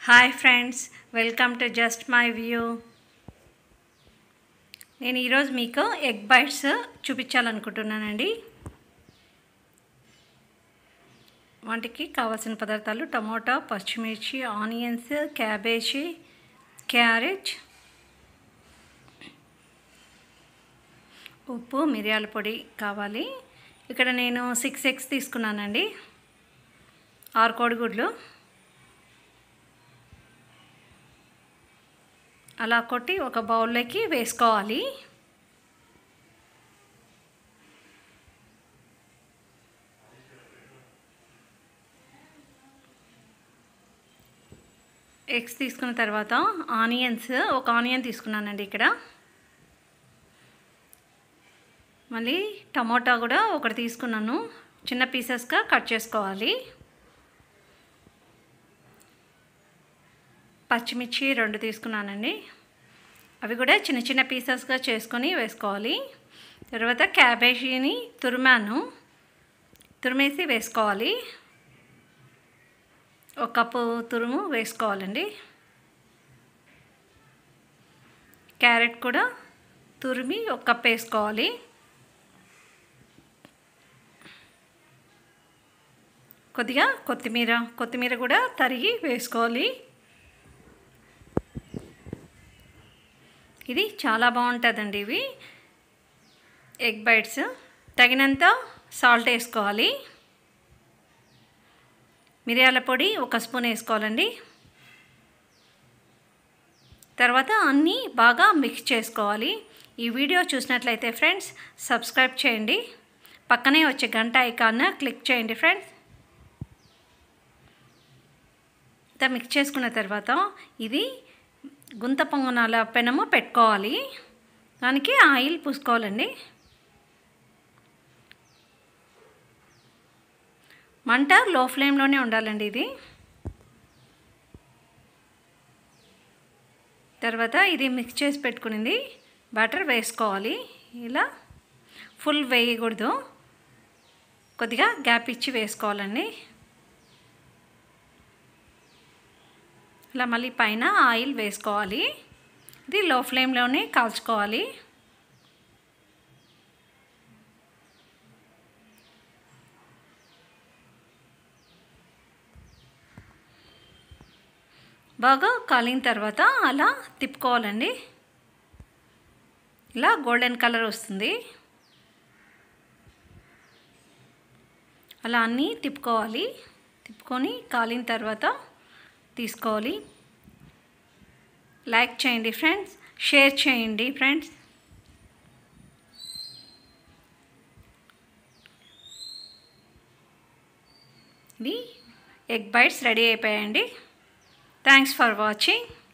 hi friends welcome to just my view నేను ఈరోజు మీకు ఎగ్ బైట్స్ చూపించాలనుకుంటున్నానండి వాటికి కావాల్సిన పదార్థాలు టమోటా పచ్చిమిర్చి ఆనియన్స్ క్యాబేజీ క్యారెట్ ఉప్పు మిరియాల పొడి కావాలి ఇక్కడ నేను సిక్స్ ఎగ్స్ తీసుకున్నానండి ఆరు కోడిగుడ్లు అలా కొట్టి ఒక బౌల్లోకి వేసుకోవాలి ఎగ్స్ తీసుకున్న తర్వాత ఆనియన్స్ ఒక ఆనియన్ తీసుకున్నానండి ఇక్కడ మళ్ళీ టమోటా కూడా ఒకటి తీసుకున్నాను చిన్న పీసెస్గా కట్ చేసుకోవాలి పచ్చిమిర్చి రెండు తీసుకున్నానండి అవి కూడా చిన్న చిన్న పీసెస్గా చేసుకొని వేసుకోవాలి తర్వాత క్యాబేజీని తురిమాను తురిమేసి వేసుకోవాలి ఒక కప్పు తురుము వేసుకోవాలండి క్యారెట్ కూడా తురిమి ఒక కప్ వేసుకోవాలి కొద్దిగా కొత్తిమీర కొత్తిమీర కూడా తరిగి వేసుకోవాలి ఇది చాలా బాగుంటుందండి ఇవి ఎగ్ బైట్స్ తగినంత సాల్ట్ వేసుకోవాలి మిరియాల పొడి ఒక స్పూన్ వేసుకోవాలండి తర్వాత అన్నీ బాగా మిక్స్ చేసుకోవాలి ఈ వీడియో చూసినట్లయితే ఫ్రెండ్స్ సబ్స్క్రైబ్ చేయండి పక్కనే వచ్చే గంట ఐకాన్ క్లిక్ చేయండి ఫ్రెండ్స్ ఇంత మిక్స్ చేసుకున్న తర్వాత ఇది గుంత పొంగనాల పెనము పెట్టుకోవాలి దానికి ఆయిల్ పూసుకోవాలండి మంట లో ఫ్లేమ్లోనే ఉండాలండి ఇది తర్వాత ఇది మిక్స్ చేసి పెట్టుకునింది బటర్ వేసుకోవాలి ఇలా ఫుల్ వేయకూడదు కొద్దిగా గ్యాప్ ఇచ్చి వేసుకోవాలండి ఇలా మళ్ళీ పైన ఆయిల్ వేసుకోవాలి ఇది లో ఫ్లేమ్లోనే కాల్చుకోవాలి బాగా కాలిన తర్వాత అలా తిప్పుకోవాలండి ఇలా గోల్డెన్ కలర్ వస్తుంది అలా అన్నీ తిప్పుకోవాలి తిప్పుకొని కాలిన తర్వాత తీసుకోవాలి లైక్ చేయండి ఫ్రెండ్స్ షేర్ చేయండి ఫ్రెండ్స్ ఇది ఎగ్ బైట్స్ రెడీ అయిపోయాయండి థ్యాంక్స్ ఫర్ వాచింగ్